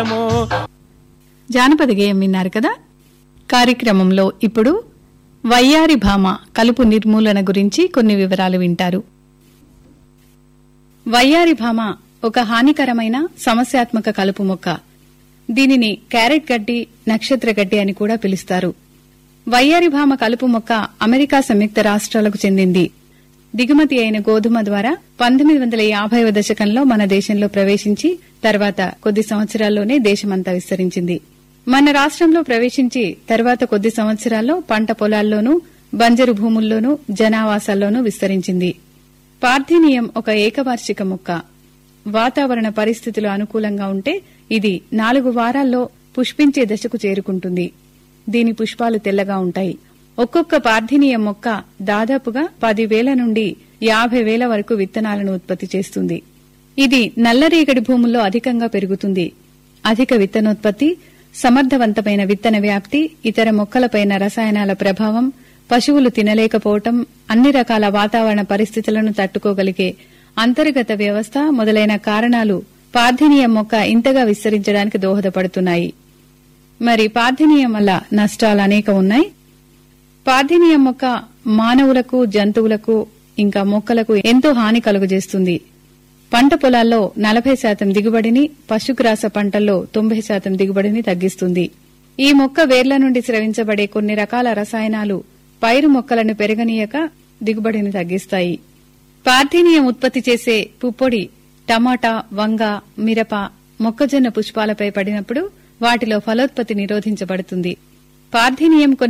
భాగ్యము జానపద గేయం విన్నారు కదా కార్యక్రమంలో ఇప్పుడు వయ్యారి భామ కలుపు నిర్మూలన గురించి కొన్ని వివరాలు వింటారు వయ్యారి భామ ఒక హానికరమైన సమస్యాత్మక కలుపు మొక్క దీనిని క్యారెట్ గడ్డి నక్షత్ర గడ్డి అని కూడా పిలుస్తారు వయ్యారి భామ కలుపు మొక్క అమెరికా సంయుక్త రాష్ట్రాలకు చెందింది దిగుమతి అయిన గోధుమ ద్వారా పంతొమ్మిది వందల యాభైవ దశకంలో మన దేశంలో ప్రవేశించి తర్వాత కొద్ది సంవత్సరాల్లోనే దేశమంతా విస్తరించింది మన రాష్ట్రంలో ప్రవేశించి తర్వాత కొద్ది సంవత్సరాల్లో పంట పొలాల్లోనూ బంజరు భూముల్లోనూ జనావాసాల్లోనూ విస్తరించింది పార్థినియం ఒక ఏకవార్షిక మొక్క వాతావరణ పరిస్థితులు అనుకూలంగా ఉంటే ఇది నాలుగు వారాల్లో పుష్పించే దశకు చేరుకుంటుంది దీని పుష్పాలు తెల్లగా ఉంటాయి ఒక్కొక్క పార్థినియం మొక్క దాదాపుగా పదివేల నుండి యాభై వేల వరకు విత్తనాలను ఉత్పత్తి చేస్తుంది ఇది నల్లరేగడి భూముల్లో అధికంగా పెరుగుతుంది అధిక విత్తనోత్పత్తి సమర్థవంతమైన విత్తన వ్యాప్తి ఇతర మొక్కలపైన రసాయనాల ప్రభావం పశువులు తినలేకపోవటం అన్ని రకాల వాతావరణ పరిస్థితులను తట్టుకోగలిగే అంతర్గత వ్యవస్థ మొదలైన కారణాలు పార్థినియం మొక్క ఇంతగా విస్తరించడానికి దోహదపడుతున్నాయి మరి పార్థినియం వల్ల నష్టాలు అనేక ఉన్నాయి పార్థినియం మొక్క మానవులకు జంతువులకు ఇంకా మొక్కలకు ఎంతో హాని కలుగజేస్తుంది పంట పొలాల్లో నలభై శాతం దిగుబడిని పశుగ్రాస పంటల్లో తొంభై శాతం దిగుబడిని తగ్గిస్తుంది ఈ మొక్క వేర్ల నుండి స్రవించబడే కొన్ని రకాల రసాయనాలు పైరు మొక్కలను పెరగనీయక దిగుబడిని తగ్గిస్తాయి పార్థినియం ఉత్పత్తి చేసే పుప్పొడి టమాటా వంగ మిరప మొక్కజొన్న పుష్పాలపై పడినప్పుడు వాటిలో ఫలోత్పత్తి నిరోధించబడుతుంది పార్థినియం కొన్ని